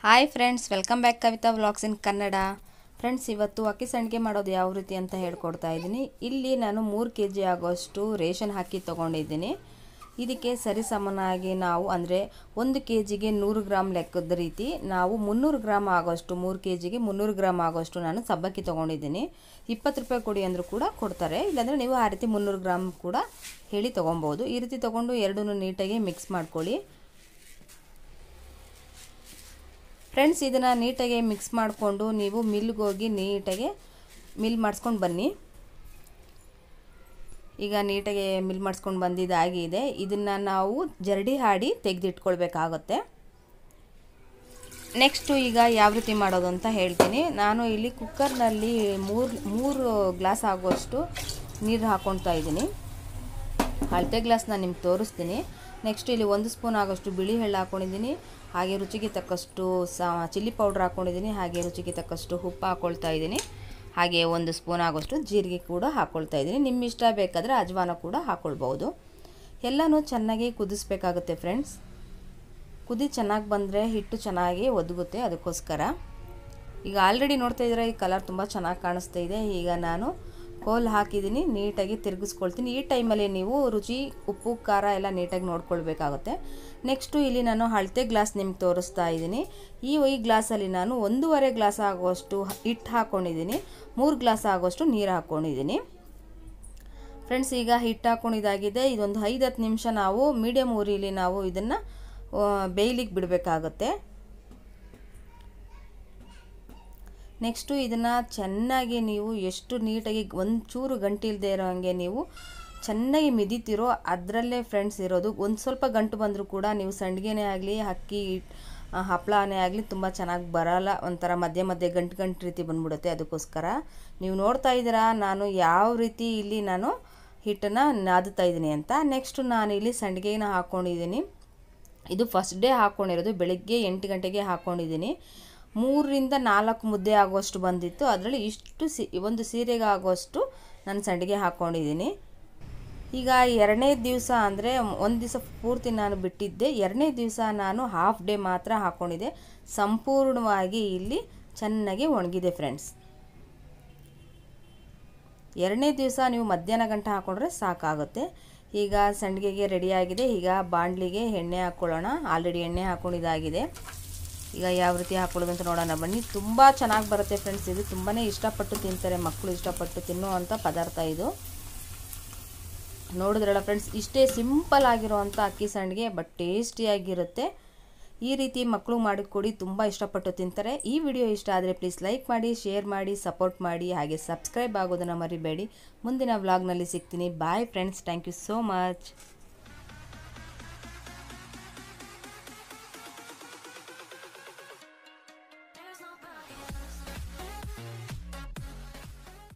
hi friends welcome back Kavitha vlogs in Kannada friends ಇವತ್ತು ಅಕ್ಕಿ ಸಂಡಿಗೆ ಮಾಡೋದು ಯಾವ ರೀತಿ ಅಂತ ಹೇಳ್ಕೊಡ್ತಾ ಇದ್ದೀನಿ ಇಲ್ಲಿ ನಾನು ಮೂರು ಕೆ ಜಿ ಆಗೋಷ್ಟು ರೇಷನ್ ಹಾಕಿ ತೊಗೊಂಡಿದ್ದೀನಿ ಇದಕ್ಕೆ ಸರಿಸಮನಾಗಿ ನಾವು ಅಂದರೆ ಒಂದು ಕೆ ಜಿಗೆ ನೂರು ಗ್ರಾಮ್ ಲೆಕ್ಕದ ರೀತಿ ನಾವು ಮುನ್ನೂರು ಗ್ರಾಮ್ ಆಗೋಷ್ಟು ಮೂರು ಕೆ ಜಿಗೆ ಮುನ್ನೂರು ಗ್ರಾಮ್ ಆಗೋಷ್ಟು ನಾನು ಸಬ್ಬಕ್ಕಿ ತೊಗೊಂಡಿದ್ದೀನಿ ಇಪ್ಪತ್ತು ರೂಪಾಯಿ ಕೊಡಿ ಅಂದರೂ ಕೂಡ ಕೊಡ್ತಾರೆ ಇಲ್ಲಾಂದರೆ ನೀವು ಆ ರೀತಿ ಮುನ್ನೂರು ಗ್ರಾಮ್ ಕೂಡ ಹೇಳಿ ತೊಗೊಬೋದು ಈ ರೀತಿ ತೊಗೊಂಡು ಎರಡೂ ನೀಟಾಗಿ ಮಿಕ್ಸ್ ಮಾಡ್ಕೊಳ್ಳಿ ಫ್ರೆಂಡ್ಸ್ ಇದನ್ನು ನೀಟಾಗಿ ಮಿಕ್ಸ್ ಮಾಡಿಕೊಂಡು ನೀವು ಮಿಲ್ಗೆ ಹೋಗಿ ನೀಟಾಗಿ ಮಿಲ್ ಮಾಡಿಸ್ಕೊಂಡು ಬನ್ನಿ ಈಗ ನೀಟಾಗಿ ಮಿಲ್ ಮಾಡಿಸ್ಕೊಂಡು ಬಂದಿದ್ದಾಗಿದೆ ಇದನ್ನು ನಾವು ಜರಡಿ ಹಾಡಿ ತೆಗೆದಿಟ್ಕೊಳ್ಬೇಕಾಗತ್ತೆ ನೆಕ್ಸ್ಟು ಈಗ ಯಾವ ರೀತಿ ಮಾಡೋದು ಅಂತ ಹೇಳ್ತೀನಿ ನಾನು ಇಲ್ಲಿ ಕುಕ್ಕರ್ನಲ್ಲಿ ಮೂರು ಮೂರು ಗ್ಲಾಸ್ ಆಗುವಷ್ಟು ನೀರು ಹಾಕ್ಕೊಳ್ತಾ ಇದ್ದೀನಿ ಅಳತೆ ಗ್ಲಾಸ್ ನಾನು ನಿಮ್ಗೆ ತೋರಿಸ್ತೀನಿ ನೆಕ್ಸ್ಟ್ ಇಲ್ಲಿ ಒಂದು ಸ್ಪೂನ್ ಆಗೋಷ್ಟು ಬಿಳಿ ಎಳ್ಳು ಹಾಕ್ಕೊಂಡಿದ್ದೀನಿ ಹಾಗೆ ರುಚಿಗೆ ತಕ್ಕಷ್ಟು ಸಾ ಚಿಲ್ಲಿ ಪೌಡ್ರ್ ಹಾಕ್ಕೊಂಡಿದ್ದೀನಿ ಹಾಗೆ ರುಚಿಗೆ ತಕ್ಕಷ್ಟು ಉಪ್ಪು ಹಾಕ್ಕೊಳ್ತಾ ಇದ್ದೀನಿ ಹಾಗೆ ಒಂದು ಸ್ಪೂನ್ ಆಗೋಷ್ಟು ಜೀರಿಗೆ ಕೂಡ ಹಾಕ್ಕೊಳ್ತಾ ಇದ್ದೀನಿ ನಿಮ್ಮ ಇಷ್ಟ ಬೇಕಾದರೆ ಅಜ್ವಾನ ಕೂಡ ಹಾಕ್ಕೊಳ್ಬೋದು ಎಲ್ಲನೂ ಚೆನ್ನಾಗಿ ಕುದಿಸ್ಬೇಕಾಗುತ್ತೆ ಫ್ರೆಂಡ್ಸ್ ಕುದಿ ಚೆನ್ನಾಗಿ ಬಂದರೆ ಹಿಟ್ಟು ಚೆನ್ನಾಗಿ ಒದಗುತ್ತೆ ಅದಕ್ಕೋಸ್ಕರ ಈಗ ಆಲ್ರೆಡಿ ನೋಡ್ತಾ ಇದ್ದೀರಾ ಈ ಕಲರ್ ತುಂಬ ಚೆನ್ನಾಗಿ ಕಾಣಿಸ್ತಾ ಇದೆ ಈಗ ನಾನು ಕೋಲ್ ಹಾಕಿದ್ದೀನಿ ನೀಟಾಗಿ ತಿರುಗಿಸ್ಕೊಳ್ತೀನಿ ಈ ಟೈಮಲ್ಲಿ ನೀವು ರುಚಿ ಉಪ್ಪು ಖಾರ ಎಲ್ಲ ನೀಟಾಗಿ ನೋಡ್ಕೊಳ್ಬೇಕಾಗುತ್ತೆ ನೆಕ್ಸ್ಟು ಇಲ್ಲಿ ನಾನು ಅಳತೆ ಗ್ಲಾಸ್ ನಿಮ್ಗೆ ತೋರಿಸ್ತಾ ಇದ್ದೀನಿ ಈ ಈ ಗ್ಲಾಸಲ್ಲಿ ನಾನು ಒಂದೂವರೆ ಗ್ಲಾಸ್ ಆಗುವಷ್ಟು ಹಿಟ್ಟು ಹಾಕ್ಕೊಂಡಿದ್ದೀನಿ ಮೂರು ಗ್ಲಾಸ್ ಆಗುವಷ್ಟು ನೀರು ಹಾಕ್ಕೊಂಡಿದ್ದೀನಿ ಫ್ರೆಂಡ್ಸ್ ಈಗ ಹಿಟ್ಟು ಹಾಕ್ಕೊಂಡಿದ್ದಾಗಿದೆ ಇದೊಂದು ಐದು ಹತ್ತು ನಿಮಿಷ ನಾವು ಮೀಡಿಯಮ್ ಊರಿಲಿ ನಾವು ಇದನ್ನು ಬೇಯ್ಲಿಕ್ಕೆ ಬಿಡಬೇಕಾಗುತ್ತೆ ನೆಕ್ಸ್ಟು ಇದನ್ನು ಚೆನ್ನಾಗಿ ನೀವು ಎಷ್ಟು ನೀಟಾಗಿ ಒಂಚೂರು ಗಂಟು ಇಲ್ಲದೆ ಇರೋ ಹಾಗೆ ನೀವು ಚೆನ್ನಾಗಿ ಮಿದಿತಿರೋ ಅದರಲ್ಲೇ ಫ್ರೆಂಡ್ಸ್ ಇರೋದು ಒಂದು ಸ್ವಲ್ಪ ಗಂಟು ಬಂದರೂ ಕೂಡ ನೀವು ಸಂಡಿಗೆನೇ ಆಗಲಿ ಅಕ್ಕಿ ಹಪ್ಪಳನೇ ಆಗಲಿ ತುಂಬ ಚೆನ್ನಾಗಿ ಬರಲ್ಲ ಒಂಥರ ಮಧ್ಯೆ ಮಧ್ಯೆ ಗಂಟು ಗಂಟು ರೀತಿ ಬಂದ್ಬಿಡುತ್ತೆ ಅದಕ್ಕೋಸ್ಕರ ನೀವು ನೋಡ್ತಾ ಇದ್ದೀರಾ ನಾನು ಯಾವ ರೀತಿ ಇಲ್ಲಿ ನಾನು ಹಿಟ್ಟನ್ನು ನಾದುತ್ತಾ ಇದ್ದೀನಿ ಅಂತ ನೆಕ್ಸ್ಟು ನಾನು ಇಲ್ಲಿ ಸಂಡಿಗೆನ ಹಾಕ್ಕೊಂಡಿದ್ದೀನಿ ಇದು ಫಸ್ಟ್ ಡೇ ಹಾಕ್ಕೊಂಡಿರೋದು ಬೆಳಗ್ಗೆ ಎಂಟು ಗಂಟೆಗೆ ಹಾಕ್ಕೊಂಡಿದ್ದೀನಿ ಮೂರರಿಂದ ನಾಲ್ಕು ಮುದ್ದೆ ಆಗುವಷ್ಟು ಬಂದಿತ್ತು ಅದರಲ್ಲಿ ಇಷ್ಟು ಸಿ ಒಂದು ಸೀರೆಗೆ ಆಗುವಷ್ಟು ನಾನು ಸಂಡಿಗೆ ಹಾಕ್ಕೊಂಡಿದ್ದೀನಿ ಈಗ ಎರಡನೇ ದಿವಸ ಅಂದರೆ ಒಂದು ದಿವಸ ಪೂರ್ತಿ ನಾನು ಬಿಟ್ಟಿದ್ದೆ ಎರಡನೇ ದಿವಸ ನಾನು ಹಾಫ್ ಡೇ ಮಾತ್ರ ಹಾಕ್ಕೊಂಡಿದ್ದೆ ಸಂಪೂರ್ಣವಾಗಿ ಇಲ್ಲಿ ಚೆನ್ನಾಗಿ ಒಣಗಿದೆ ಫ್ರೆಂಡ್ಸ್ ಎರಡನೇ ದಿವಸ ನೀವು ಮಧ್ಯಾಹ್ನ ಗಂಟೆ ಹಾಕ್ಕೊಂಡ್ರೆ ಸಾಕಾಗುತ್ತೆ ಈಗ ಸಂಡಿಗೆಗೆ ರೆಡಿಯಾಗಿದೆ ಈಗ ಬಾಣಲಿಗೆ ಎಣ್ಣೆ ಹಾಕ್ಕೊಳ್ಳೋಣ ಆಲ್ರೆಡಿ ಎಣ್ಣೆ ಹಾಕ್ಕೊಂಡಿದ್ದಾಗಿದೆ ಈಗ ಯಾವ ರೀತಿ ಹಾಕ್ಕೊಳ್ಳೋದು ಅಂತ ನೋಡೋಣ ಬನ್ನಿ ತುಂಬ ಚೆನ್ನಾಗಿ ಬರುತ್ತೆ ಫ್ರೆಂಡ್ಸ್ ಇದು ತುಂಬಾ ಇಷ್ಟಪಟ್ಟು ತಿಂತಾರೆ ಮಕ್ಕಳು ಇಷ್ಟಪಟ್ಟು ತಿನ್ನುವಂಥ ಪದಾರ್ಥ ಇದು ನೋಡಿದ್ರಲ್ಲ ಫ್ರೆಂಡ್ಸ್ ಇಷ್ಟೇ ಸಿಂಪಲ್ ಆಗಿರೋವಂಥ ಅಕ್ಕಿ ಸಂಡಿಗೆ ಬಟ್ ಟೇಸ್ಟಿಯಾಗಿರುತ್ತೆ ಈ ರೀತಿ ಮಕ್ಕಳು ಮಾಡಿಕೊಡಿ ತುಂಬ ಇಷ್ಟಪಟ್ಟು ತಿಂತಾರೆ ಈ ವಿಡಿಯೋ ಇಷ್ಟ ಆದರೆ ಪ್ಲೀಸ್ ಲೈಕ್ ಮಾಡಿ ಶೇರ್ ಮಾಡಿ ಸಪೋರ್ಟ್ ಮಾಡಿ ಹಾಗೆ ಸಬ್ಸ್ಕ್ರೈಬ್ ಆಗೋದನ್ನು ಮರಿಬೇಡಿ ಮುಂದಿನ ವ್ಲಾಗ್ನಲ್ಲಿ ಸಿಗ್ತೀನಿ bye friends thank you so much